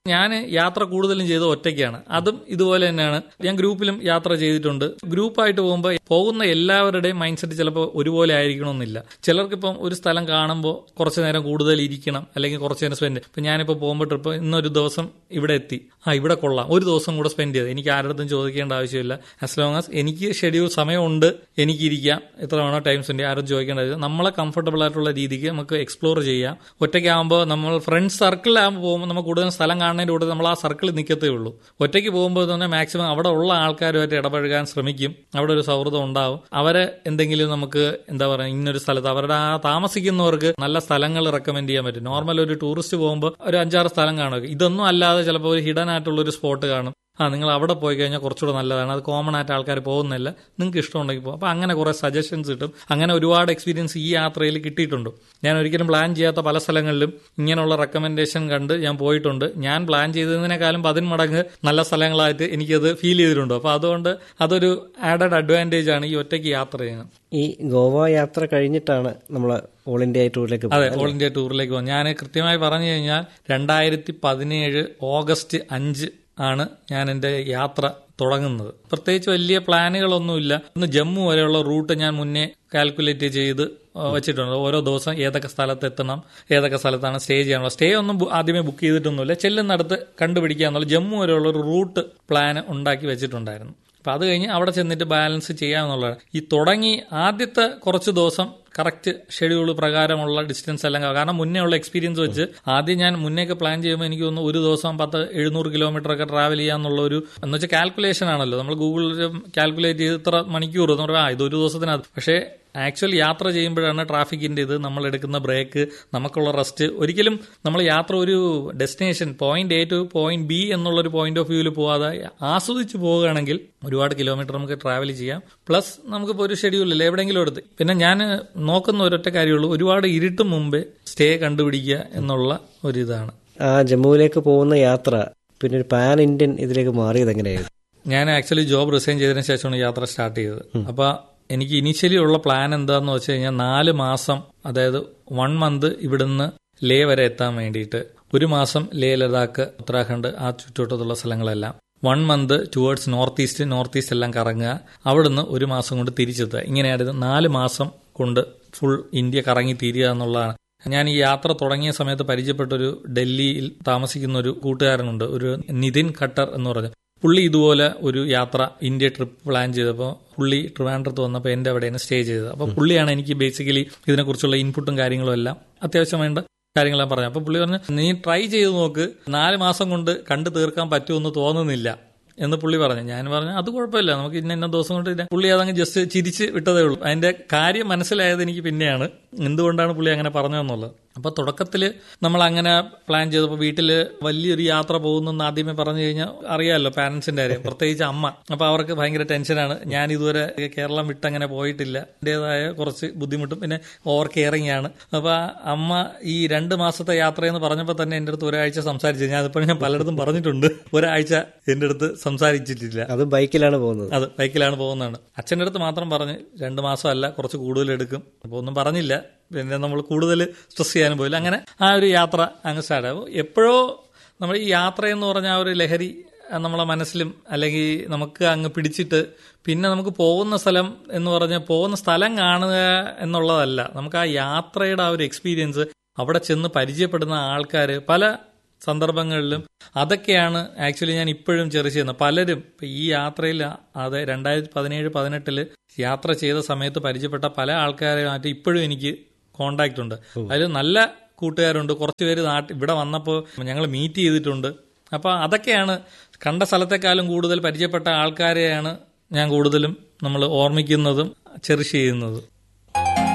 ഞാൻ യാത്ര കൂടുതലും ചെയ്ത് ഒറ്റയ്ക്കാണ് അതും ഇതുപോലെ തന്നെയാണ് ഞാൻ ഗ്രൂപ്പിലും യാത്ര ചെയ്തിട്ടുണ്ട് ഗ്രൂപ്പായിട്ട് പോകുമ്പോൾ പോകുന്ന എല്ലാവരുടെയും മൈൻഡ് സെറ്റ് ചിലപ്പോൾ ഒരുപോലെ ആയിരിക്കണമെന്നില്ല ചിലർക്ക് ഇപ്പം ഒരു സ്ഥലം കാണുമ്പോൾ കുറച്ച് നേരം കൂടുതൽ ഇരിക്കണം അല്ലെങ്കിൽ കുറച്ച് നേരം സ്പെൻഡ് ഇപ്പം ഞാനിപ്പോൾ പോകുമ്പോൾ ട്രിപ്പ് ഇന്നൊരു ദിവസം ഇവിടെ എത്തി ആ ഇവിടെ കൊള്ളാം ഒരു ദിവസം കൂടെ സ്പെൻഡ് ചെയ്ത് എനിക്ക് ആരുടെ ചോദിക്കേണ്ട ആവശ്യമില്ല ആസ് ലോങ് ആസ് എനിക്ക് ഷെഡ്യൂൾ സമയമുണ്ട് എനിക്ക് ഇരിക്കാം എത്ര വേണോ ടൈം സ്പെൻഡ് ചെയ്യാം ആരും ചോദിക്കേണ്ട ആവശ്യം നമ്മളെ കംഫർട്ടബിൾ ആയിട്ടുള്ള രീതിക്ക് നമുക്ക് എക്സ്പ്ലോർ ചെയ്യാം ഒറ്റയ്ക്കാകുമ്പോൾ നമ്മൾ ഫ്രണ്ട്സ് സർക്കിളിലാകുമ്പോൾ പോകുമ്പോൾ നമ്മൾ കൂടുതൽ സ്ഥലം കാണുന്നതിൻ്റെ കൂടെ നമ്മൾ ആ സർക്കിളിൽ നിൽക്കത്തേ ഉള്ളൂ ഒറ്റയ്ക്ക് പോകുമ്പോൾ തന്നെ മാക്സിമം അവിടെ ഉള്ള ആൾക്കാരുമായിട്ട് ഇടപഴകാൻ ശ്രമിക്കും അവിടെ ഒരു സൗഹൃദം ഉണ്ടാവും അവരെ എന്തെങ്കിലും നമുക്ക് എന്താ പറയുക ഇന്നൊരു സ്ഥലത്ത് അവരുടെ ആ താമസിക്കുന്നവർക്ക് നല്ല സ്ഥലങ്ങൾ റെക്കമെൻഡ് ചെയ്യാൻ പറ്റും നോർമൽ ഒരു ടൂറിസ്റ്റ് പോകുമ്പോൾ ഒരു അഞ്ചാറ് സ്ഥലം കാണുക ഇതൊന്നും അല്ലാതെ ചിലപ്പോൾ ഒരു ഹിഡൻ ആയിട്ടുള്ള ഒരു സ്പോട്ട് കാണും ആ നിങ്ങൾ അവിടെ പോയി കഴിഞ്ഞാൽ കുറച്ചുകൂടെ നല്ലതാണ് അത് കോമൺ ആയിട്ട് ആൾക്കാർ പോകുന്നില്ല നിങ്ങൾക്ക് ഇഷ്ടമുണ്ടെങ്കിൽ പോകും അപ്പോൾ അങ്ങനെ കുറേ സജഷൻസ് കിട്ടും അങ്ങനെ ഒരുപാട് എക്സ്പീരിയൻസ് ഈ യാത്രയിൽ കിട്ടിയിട്ടുണ്ട് ഞാൻ ഒരിക്കലും പ്ലാൻ ചെയ്യാത്ത പല സ്ഥലങ്ങളിലും ഇങ്ങനെയുള്ള റെക്കമെൻഡേഷൻ കണ്ട് ഞാൻ പോയിട്ടുണ്ട് ഞാൻ പ്ലാൻ ചെയ്തതിനേക്കാളും പതിന്മടങ്ങ് നല്ല സ്ഥലങ്ങളായിട്ട് എനിക്കത് ഫീൽ ചെയ്തിട്ടുണ്ട് അപ്പോൾ അതുകൊണ്ട് അതൊരു ആഡഡ് അഡ്വാൻറ്റേജ് ആണ് ഈ ഒറ്റയ്ക്ക് യാത്ര ചെയ്യുന്നത് ഈ ഗോവ യാത്ര കഴിഞ്ഞിട്ടാണ് നമ്മൾ ഓൾ ഇന്ത്യ ടൂറിലേക്ക് അതെ ഓൾ ഇന്ത്യ ടൂറിലേക്ക് പോകും ഞാൻ കൃത്യമായി പറഞ്ഞു കഴിഞ്ഞാൽ രണ്ടായിരത്തി പതിനേഴ് ഓഗസ്റ്റ് അഞ്ച് ആണ് ഞാൻ എൻ്റെ യാത്ര തുടങ്ങുന്നത് പ്രത്യേകിച്ച് വലിയ പ്ലാനുകളൊന്നുമില്ല ഇന്ന് ജമ്മു വരെയുള്ള റൂട്ട് ഞാൻ മുന്നേ കാൽക്കുലേറ്റ് ചെയ്ത് വെച്ചിട്ടുണ്ട് ഓരോ ദിവസം ഏതൊക്കെ സ്ഥലത്ത് എത്തണം ഏതൊക്കെ സ്ഥലത്താണ് സ്റ്റേ ചെയ്യാനുള്ള സ്റ്റേ ഒന്നും ആദ്യമേ ബുക്ക് ചെയ്തിട്ടൊന്നുമില്ല ചെല്ലുന്നിടത്ത് കണ്ടുപിടിക്കുക എന്നുള്ള ജമ്മു വരെയുള്ള ഒരു റൂട്ട് പ്ലാൻ ഉണ്ടാക്കി വെച്ചിട്ടുണ്ടായിരുന്നു അപ്പൊ അത് കഴിഞ്ഞ് അവിടെ ചെന്നിട്ട് ബാലൻസ് ചെയ്യാമെന്നുള്ളതാണ് ഈ തുടങ്ങി ആദ്യത്തെ കുറച്ച് ദിവസം കറക്റ്റ് ഷെഡ്യൂൾ പ്രകാരമുള്ള ഡിസ്റ്റൻസ് എല്ലാം കാരണം മുന്നേ ഉള്ള എക്സ്പീരിയൻസ് വെച്ച് ആദ്യം ഞാൻ മുന്നേക്ക് പ്ലാൻ ചെയ്യുമ്പോൾ എനിക്ക് തോന്നുന്നു ഒരു ദിവസം പത്ത് എഴുന്നൂറ് കിലോമീറ്റർ ഒക്കെ ട്രാവൽ ചെയ്യാന്നുള്ള ഒരു എന്ന് വെച്ചാൽ കാൽക്കുലേഷൻ ആണല്ലോ നമ്മൾ ഗൂഗിളിൽ കാൽക്കുലേറ്റ് ചെയ്ത് ഇത്ര മണിക്കൂർ എന്ന് പറഞ്ഞാൽ ആ ഇത് ഒരു ദിവസത്തിനകത്ത് പക്ഷേ ആക്ച്വൽ യാത്ര ചെയ്യുമ്പോഴാണ് ട്രാഫിക്കിന്റെ ഇത് നമ്മൾ എടുക്കുന്ന ബ്രേക്ക് നമുക്കുള്ള റെസ്റ്റ് ഒരിക്കലും നമ്മൾ യാത്ര ഒരു destination point A to point B എന്നുള്ള ഒരു പോയിന്റ് ഓഫ് വ്യൂവിൽ പോവാതെ ആസ്വദിച്ച് പോവുകയാണെങ്കിൽ ഒരുപാട് കിലോമീറ്റർ നമുക്ക് ട്രാവൽ ചെയ്യാം പ്ലസ് നമുക്കിപ്പോൾ ഒരു ഷെഡ്യൂളില്ല എവിടെയെങ്കിലും എടുത്ത് പിന്നെ ഞാൻ നോക്കുന്ന ഒരൊറ്റ കാര്യമുള്ളൂ ഒരുപാട് ഇരുട്ടും മുമ്പേ സ്റ്റേ കണ്ടുപിടിക്കുക എന്നുള്ള ഒരു ഇതാണ് ആ ജമ്മുവിലേക്ക് പോകുന്ന യാത്ര പിന്നെ ഒരു പാൻ ഇന്ത്യൻ ഇതിലേക്ക് മാറിയത് എങ്ങനെയായിരുന്നു ഞാൻ ആക്ച്വലി ജോബ് റിസൈൻ ചെയ്തതിനു ശേഷമാണ് യാത്ര സ്റ്റാർട്ട് ചെയ്തത് അപ്പൊ എനിക്ക് ഇനീഷ്യലി ഉള്ള പ്ലാൻ എന്താന്ന് വെച്ച് കഴിഞ്ഞാൽ നാല് മാസം അതായത് വൺ മന്ത് ഇവിടുന്ന് ലേ വരെ എത്താൻ വേണ്ടിയിട്ട് ഒരു മാസം ലേ ലഡാക്ക് ഉത്തരാഖണ്ഡ് ആ ചുറ്റുവട്ടത്തുള്ള സ്ഥലങ്ങളെല്ലാം one month towards north east north east എല്ലാം കറങ്ങുക അവിടുന്ന് ഒരു മാസം കൊണ്ട് തിരിച്ചെത്തുക ഇങ്ങനെയായിരുന്നു നാല് മാസം കൊണ്ട് ഫുൾ ഇന്ത്യ കറങ്ങി തീരുക എന്നുള്ളതാണ് ഞാൻ ഈ യാത്ര തുടങ്ങിയ സമയത്ത് പരിചയപ്പെട്ടൊരു ഡൽഹിയിൽ താമസിക്കുന്ന ഒരു കൂട്ടുകാരനുണ്ട് ഒരു നിതിൻ ഖട്ടർ എന്ന് പറഞ്ഞു പുള്ളി ഇതുപോലെ ഒരു യാത്ര ഇന്ത്യ ട്രിപ്പ് പ്ലാൻ ചെയ്തപ്പോൾ പുള്ളി ട്രിവാൻഡ്രത്ത് വന്നപ്പോൾ എൻ്റെ അവിടെയാണ് സ്റ്റേ ചെയ്തത് അപ്പോൾ പുള്ളിയാണ് എനിക്ക് ബേസിക്കലി ഇതിനെക്കുറിച്ചുള്ള ഇൻപുട്ടും കാര്യങ്ങളും എല്ലാം അത്യാവശ്യം വേണ്ട കാര്യങ്ങളെല്ലാം പറഞ്ഞു അപ്പോൾ പുള്ളി പറഞ്ഞു നീ ട്രൈ ചെയ്ത് നോക്ക് നാല് മാസം കൊണ്ട് കണ്ടു തീർക്കാൻ പറ്റുമെന്ന് തോന്നുന്നില്ല എന്ന് പുള്ളി പറഞ്ഞു ഞാൻ പറഞ്ഞു അത് കുഴപ്പമില്ല നമുക്ക് ഇന്ന ഇന്ന ദിവസം കൊണ്ട് ഇല്ല." പുള്ളി അതങ്ങ് ജസ്റ്റ് ചിരിച്ച് വിട്ടതേ ഉള്ളൂ അതിന്റെ കാര്യം മനസ്സിലായത് എനിക്ക് പിന്നെയാണ് എന്തുകൊണ്ടാണ് പുള്ളി അങ്ങനെ പറഞ്ഞതെന്നുള്ളത് അപ്പൊ തുടക്കത്തിൽ നമ്മൾ അങ്ങനെ പ്ലാൻ ചെയ്തപ്പോൾ വീട്ടിൽ വലിയൊരു യാത്ര പോകുന്നെന്ന് ആദ്യമേ പറഞ്ഞു കഴിഞ്ഞാൽ അറിയാമല്ലോ പാരന്റ്സിന്റെ കാര്യം പ്രത്യേകിച്ച് അമ്മ അപ്പൊ അവർക്ക് ഭയങ്കര ടെൻഷനാണ് ഞാൻ ഇതുവരെ കേരളം വിട്ടങ്ങനെ പോയിട്ടില്ല അതിൻ്റെതായ കുറച്ച് ബുദ്ധിമുട്ടും പിന്നെ ഓവർ കെയറിംഗ് ആണ് അപ്പൊ അമ്മ ഈ രണ്ട് മാസത്തെ യാത്രയെന്ന് പറഞ്ഞപ്പോൾ തന്നെ എൻ്റെ അടുത്ത് ഒരാഴ്ച സംസാരിച്ചു ഞാൻ അതിപ്പോൾ ഞാൻ പലയിടത്തും പറഞ്ഞിട്ടുണ്ട് ഒരാഴ്ച എൻ്റെ അടുത്ത് സംസാരിച്ചിട്ടില്ല അത് ബൈക്കിലാണ് പോകുന്നത് അത് ബൈക്കിലാണ് പോകുന്നതാണ് അച്ഛൻ്റെ അടുത്ത് മാത്രം പറഞ്ഞ് രണ്ട് മാസമല്ല കുറച്ച് കൂടുതൽ എടുക്കും അപ്പോൾ ഒന്നും പറഞ്ഞില്ല പിന്നെ നമ്മൾ കൂടുതൽ സ്ട്രെസ് ചെയ്യാനും പോയില്ല അങ്ങനെ ആ ഒരു യാത്ര അങ്ങ് സ്റ്റാർട്ട് ആവും എപ്പോഴോ നമ്മൾ ഈ യാത്ര എന്ന് പറഞ്ഞ ആ ഒരു ലഹരി ആ, നമ്മളെ മനസ്സിലും അല്ലെങ്കിൽ നമുക്ക് അങ്ങ് പിടിച്ചിട്ട് പിന്നെ നമുക്ക് പോകുന്ന സ്ഥലം എന്ന് പറഞ്ഞാൽ പോകുന്ന സ്ഥലം കാണുക എന്നുള്ളതല്ല നമുക്ക് ആ യാത്രയുടെ ആ ഒരു എക്സ്പീരിയൻസ് അവിടെ ചെന്ന് പരിചയപ്പെടുന്ന ആൾക്കാർ പല സന്ദർഭങ്ങളിലും അതൊക്കെയാണ് ആക്ച്വലി ഞാൻ ഇപ്പോഴും ചെറിയ ചെയ്യുന്നത് പലരും ഇപ്പൊ ഈ യാത്രയിൽ അതെ രണ്ടായിരത്തി പതിനേഴ് പതിനെട്ടില് യാത്ര ചെയ്ത സമയത്ത് പരിചയപ്പെട്ട പല ആൾക്കാരുമായിട്ട് ഇപ്പോഴും എനിക്ക് കോണ്ടാക്ട് ഉണ്ട് അതിൽ നല്ല കൂട്ടുകാരുണ്ട് കുറച്ച് പേര് നാട്ടിൽ ഇവിടെ വന്നപ്പോൾ ഞങ്ങൾ മീറ്റ് ചെയ്തിട്ടുണ്ട് അപ്പോൾ അതൊക്കെയാണ് കണ്ട സ്ഥലത്തെക്കാളും കൂടുതൽ പരിചയപ്പെട്ട ആൾക്കാരെയാണ് ഞാൻ കൂടുതലും നമ്മൾ ഓർമ്മിക്കുന്നതും ചെറിഷ് ചെയ്യുന്നതും